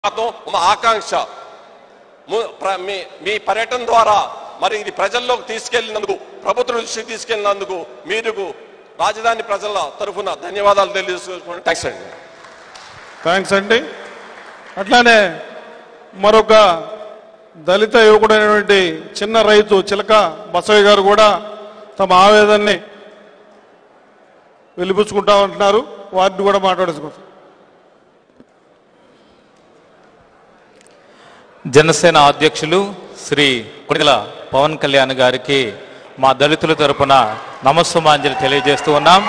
మాతో మా ఆకాంక్ష ము- ప్ర- మీ మీ పర్యటన ద్వారా మరి ఇది ప్రజల్లోకి తీసుకెళ్ళినందుకు ప్రభుత్వం దృష్టికి తీసుకెళ్ళినందుకు మీరు రాజధాని ప్రజల తరఫున ధన్యవాదాలు తెలియజేసుకుంటున్నాను థ్యాంక్స్ అండి థ్యాంక్స్ అండి అట్లానే మరొక దళిత యువకుడైనటువంటి చిన్న రైతు చిలక బసవయ్య గారు కూడా తమ ఆవేదనని వెలిపుచ్చుకుంటా ఉంటున్నారు వారిని కూడా మాట్లాడేసుకుంటారు జనసేన అధ్యక్షులు శ్రీ కొడిల పవన్ కళ్యాణ్ గారికి మా దళితుల తరపున నమస్సుమాంజలి తెలియజేస్తూ ఉన్నాం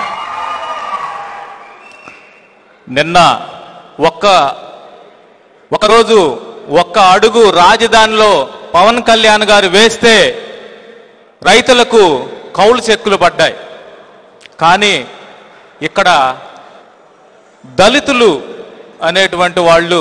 నిన్న ఒక్క ఒకరోజు ఒక్క అడుగు రాజధానిలో పవన్ కళ్యాణ్ గారు వేస్తే రైతులకు కౌలు చెక్కులు పడ్డాయి కానీ ఇక్కడ దళితులు అనేటువంటి వాళ్ళు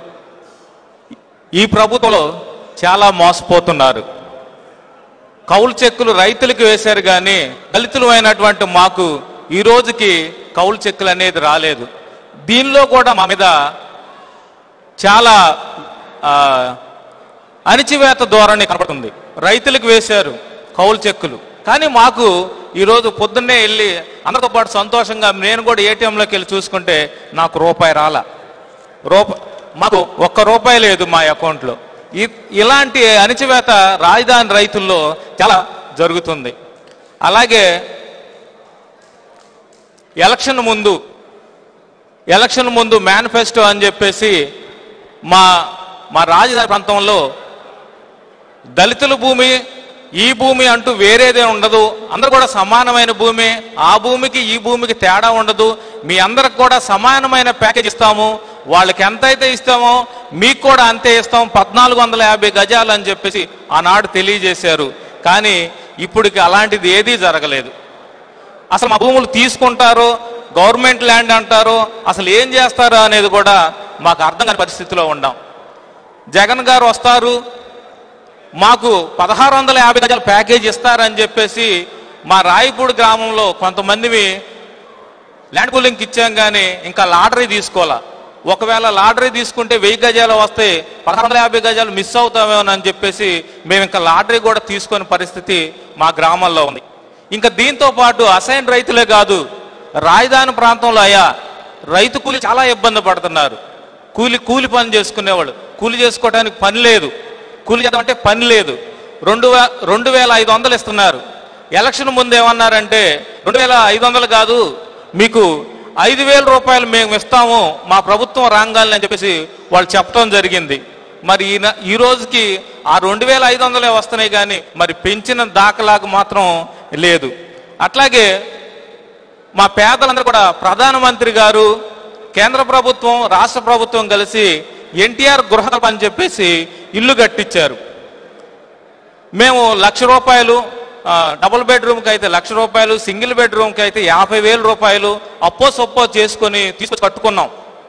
ఈ ప్రభుత్వంలో చాలా మోసపోతున్నారు కౌలు చెక్కులు రైతులకు వేశారు కానీ దళితులు అయినటువంటి మాకు ఈ రోజుకి కౌలు చెక్కులు అనేది రాలేదు దీనిలో కూడా మా మీద చాలా ఆ, అణిచివేత ధోరణి కనపడుతుంది రైతులకు వేశారు కౌలు చెక్కులు కానీ మాకు ఈరోజు పొద్దున్నే వెళ్ళి అందరితో పాటు సంతోషంగా నేను కూడా ఏటీఎంలోకి వెళ్ళి చూసుకుంటే నాకు రూపాయి రాలా రూప మాకు ఒక్క రూపాయి లేదు మా అకౌంట్లో ఇ- ఇలాంటి అణిచివేత రాజధాని రైతుల్లో చాలా జరుగుతుంది అలాగే ఎలక్షన్ ముందు ఎలక్షన్ ముందు మేనిఫెస్టో అని చెప్పేసి మా మా రాజధాని ప్రాంతంలో దళితుల భూమి ఈ భూమి అంటూ వేరేదే ఉండదు అందరూ కూడా సమానమైన భూమి ఆ భూమికి ఈ భూమికి తేడా ఉండదు మీ అందరికి కూడా సమానమైన ప్యాకేజ్ ఇస్తాము వాళ్ళకి ఎంతైతే ఇస్తామో మీకు కూడా అంతే ఇస్తాం పద్నాలుగు వందల యాభై గజాలు అని చెప్పేసి ఆనాడు తెలియజేశారు కానీ ఇప్పటికి అలాంటిది ఏదీ జరగలేదు అసలు మా భూములు తీసుకుంటారో గవర్నమెంట్ ల్యాండ్ అంటారో అసలు ఏం చేస్తారో అనేది కూడా మాకు అర్థం కాని పరిస్థితిలో ఉన్నాం జగన్ గారు వస్తారు మాకు పదహారు వందల యాభై గజాల ప్యాకేజ్ ఇస్తారని చెప్పేసి మా రాయపూడి గ్రామంలో కొంతమందివి ల్యాండ్ పూలింగ్కి ఇచ్చాం కానీ ఇంకా లాటరీ తీసుకోవాలా ఒకవేళ లాటరీ తీసుకుంటే వెయ్యి గజాలు వస్తే పదహారు వందల యాభై గజాలు మిస్ అవుతామేమో అని చెప్పేసి మేము ఇంకా లాటరీ కూడా తీసుకునే పరిస్థితి మా గ్రామంలో ఉంది ఇంకా దీంతో పాటు అసైన్ రైతులే కాదు రాజధాని ప్రాంతంలో అయ్యా రైతు కూలి చాలా ఇబ్బంది పడుతున్నారు కూలి కూలి పని చేసుకునేవాళ్ళు కూలి చేసుకోవడానికి పని లేదు కూలి చేద్దామంటే పని లేదు రెండు వే రెండు వేల ఐదు వందలు ఇస్తున్నారు ఎలక్షన్ ముందు ఏమన్నారంటే రెండు వేల ఐదు వందలు కాదు మీకు ఐదు వేల రూపాయలు మేము ఇస్తాము మా ప్రభుత్వం రాగాలని అని చెప్పేసి వాళ్ళు చెప్పడం జరిగింది మరి ఈ న- ఈ రోజుకి ఆ రెండు వేల ఐదు వందలే వస్తున్నాయి కానీ మరి పెంచిన దాఖలాకు మాత్రం లేదు అట్లాగే మా పేదలందరూ కూడా ప్రధానమంత్రి గారు కేంద్ర ప్రభుత్వం రాష్ట్ర ప్రభుత్వం కలిసి ఎన్టీఆర్ గృహ అని చెప్పేసి ఇల్లు కట్టించారు మేము లక్ష రూపాయలు ఆ, డబుల్ బెడ్రూమ్కి అయితే లక్ష రూపాయలు సింగిల్ బెడ్రూమ్కి అయితే యాభై వేల రూపాయలు అప్పో సొప్పో చేసుకొని తీసుకొచ్చి కట్టుకున్నాం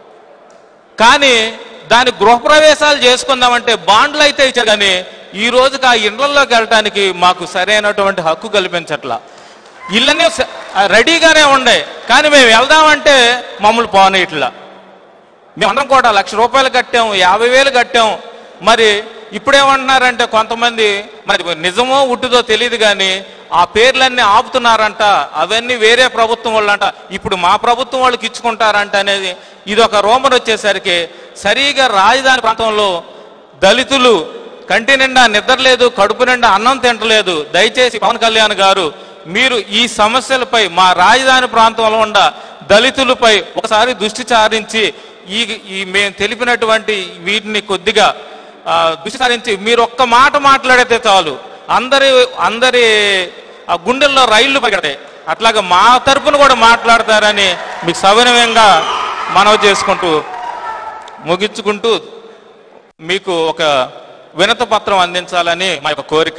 కానీ దాని గృహప్రవేశాలు చేసుకుందామంటే బాండ్లు అయితే ఇచ్చారు కానీ ఈ రోజుకి ఆ ఇండ్లలోకి వెళ్ళటానికి మాకు సరైనటువంటి హక్కు కల్పించట్లా ఇళ్ళన్నీ స- ఆ, రెడీగానే ఉండే కానీ మేము వెళ్దామంటే మమ్మల్ని పోనీట్లా మేమందరం కూడా లక్ష రూపాయలు కట్టాం యాభై వేలు కట్టాం మరి ఇప్పుడేమంటున్నారంటే కొంతమంది మరి నిజమో ఉట్టుదో తెలియదు కానీ ఆ పేర్లన్నీ ఆపుతున్నారంట అవన్నీ వేరే ప్రభుత్వం వాళ్ళంట ఇప్పుడు మా ప్రభుత్వం వాళ్ళకి ఇచ్చుకుంటారంట అనేది ఇది ఒక రోమర్ వచ్చేసరికి సరిగా రాజధాని ప్రాంతంలో దళితులు కంటి నిండా నిద్రలేదు కడుపు నిండా అన్నం తింటలేదు దయచేసి పవన్ కళ్యాణ్ గారు మీరు ఈ సమస్యలపై మా రాజధాని ప్రాంతంలో ఉన్న దళితులపై ఒకసారి దృష్టి సారించి ఈ ఈ మేము తెలిపినటువంటి వీటిని కొద్దిగా ఆ, దృష్టి సారించి మీరు ఒక్క మాట మాట్లాడితే చాలు అందరి అందరి ఆ గుండెల్లో రైళ్లు పగడతాయి అట్లాగే మా తరపున కూడా మాట్లాడతారని మీకు సవినయంగా మనవి చేసుకుంటూ ముగించుకుంటూ మీకు ఒక వినత పత్రం అందించాలని మా యొక్క కోరిక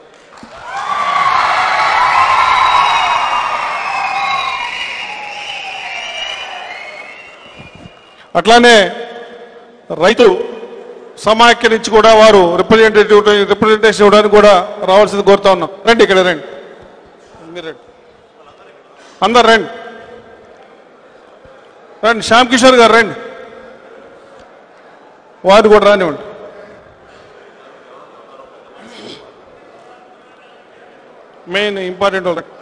అట్లానే రైతు సమాఖ్య నుంచి కూడా వారు రిప్రజెంటేటివ్ రిప్రజెంటేషన్ ఇవ్వడానికి కూడా రావాల్సింది కోరుతా ఉన్నాం రండి ఇక్కడ రండి మీరు రండి అందరు రండి రండి శ్యామ్ కిషోర్ గారు రండి వారిని కూడా రానివ్వండి మెయిన్ ఇంపార్టెంట్ వాళ్ళకి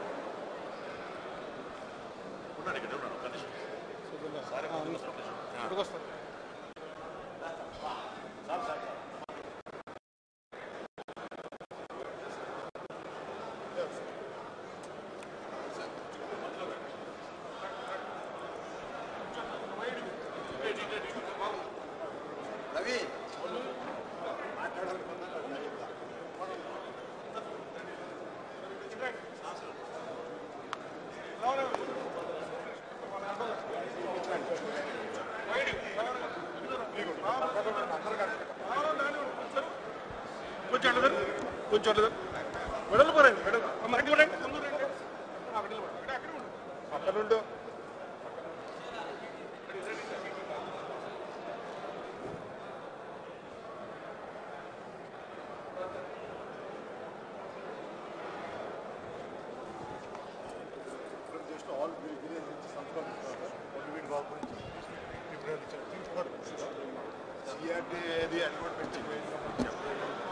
కొంచెం అటు జరుగు. కొంచెం అటు జరుగు. వెడల్పు రండి, వెడల్పు. అమ్మ, అటు రండి, ముందు రండి. ఆ, అక్కడ నిలబడు. అక్కడ, అక్కడ ఉండు. అక్కడ ఉండు. సిఆర్టీ అది అది కూడా పెంచి